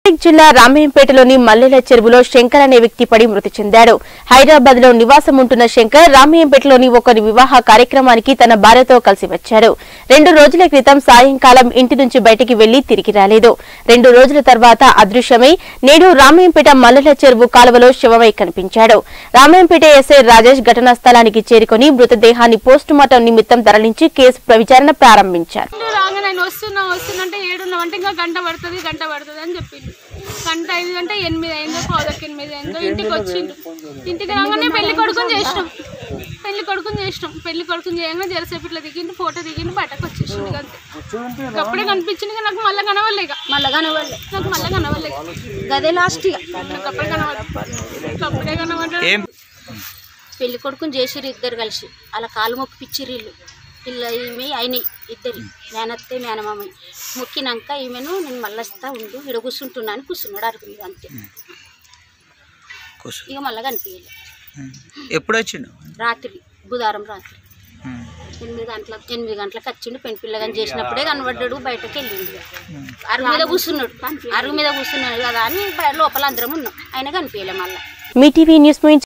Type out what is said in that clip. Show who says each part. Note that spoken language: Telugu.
Speaker 1: మెదక్ జిల్లా రామయ్యంపేటలోని మల్లెల చెరువులో శంకర్ అనే వ్యక్తి పడి మృతి చెందాడు హైదరాబాద్ లో నివాసం ఉంటున్న శంకర్ రామయ్యంపేటలోని ఒకరి వివాహ కార్యక్రమానికి తన భార్యతో కలిసి వచ్చాడు రెండు రోజుల క్రితం సాయంకాలం ఇంటి నుంచి బయటికి వెళ్లి తిరిగి రాలేదు రెండు రోజుల తర్వాత అదృశ్యమై నేడు రామయ్యంపేట మల్లెల చెరువు కాలువలో శవమై కనిపించాడు రామయ్యంపేట ఎస్ఐ రాజేష్ ఘటనా స్థలానికి చేరుకుని మృతదేహాన్ని పోస్టుమార్టం నిమిత్తం తరలించి కేసు విచారణ ప్రారంభించారు
Speaker 2: ఇంట్లో రాగా నేను వస్తున్నా వస్తున్నా అంటే ఏడున్నాం అంటే ఇంకా గంట పడుతుంది గంట పడుతుంది అని చెప్పిండు గంట ఐదు గంట ఎనిమిది అయిందో పావుదొక్క ఎనిమిది అయిందో ఇంటికి వచ్చిండు ఇంటికి రాగానే పెళ్లి కొడుకుని చేసినాం పెళ్లి కొడుకుని చేసినాం పెళ్లి కొడుకుని చేయగానే జరసేపు ఇట్లా దిగిండు ఫోటో దిగిండు బయటకు వచ్చేసిండు ఇక అంతే ఇక అప్పుడే కనిపించింది ఇక నాకు మళ్ళీ కనవలే ఇక
Speaker 3: మళ్ళా కనవాళ్ళే
Speaker 2: నాకు మళ్ళీ కనవలే
Speaker 3: గదే లాస్ట్ ఇక
Speaker 2: నాకు అప్పుడే కనవలేదు అప్పుడే కనవలేదు
Speaker 4: ఏం
Speaker 3: పెళ్లి కొడుకుని చేసిర్రు ఇద్దరు కలిసి అలా కాలు మొక్కి పిచ్చిర్రు ఇల్లు పిల్ల ఈమె అయినాయి ఇద్దరు మేనత్తే మేనమామ మొక్కినాక ఈమెను నేను మళ్ళీ వస్తా ఉండు ఇక్కడ కూర్చుంటున్నా అని కూర్చున్నాడు అరుగు మీద అంతే
Speaker 4: కూర్చో
Speaker 3: ఇక మళ్ళీ కనిపించలే
Speaker 4: ఉమ్. ఎప్పుడు వచ్చిండు
Speaker 3: రాత్రి బుధవారం రాత్రి
Speaker 4: ఉమ్.
Speaker 3: ఎనిమిది గంటల ఎనిమిది గంటలకు వచ్చిండు పెళ్లి పిల్లగాని చేసినప్పుడే కనబడ్డాడు బయటకు వెళ్ళిండు ఇక. అరుగు మీద కూర్చున్నాడు అరుగు మీద కూర్చున్నాడు కదా అని బయ- లోపల అందరం ఉన్నాం ఆయన కనిపించలే మళ్ళీ
Speaker 1: మీ టీవీ న్యూస్ ముగించే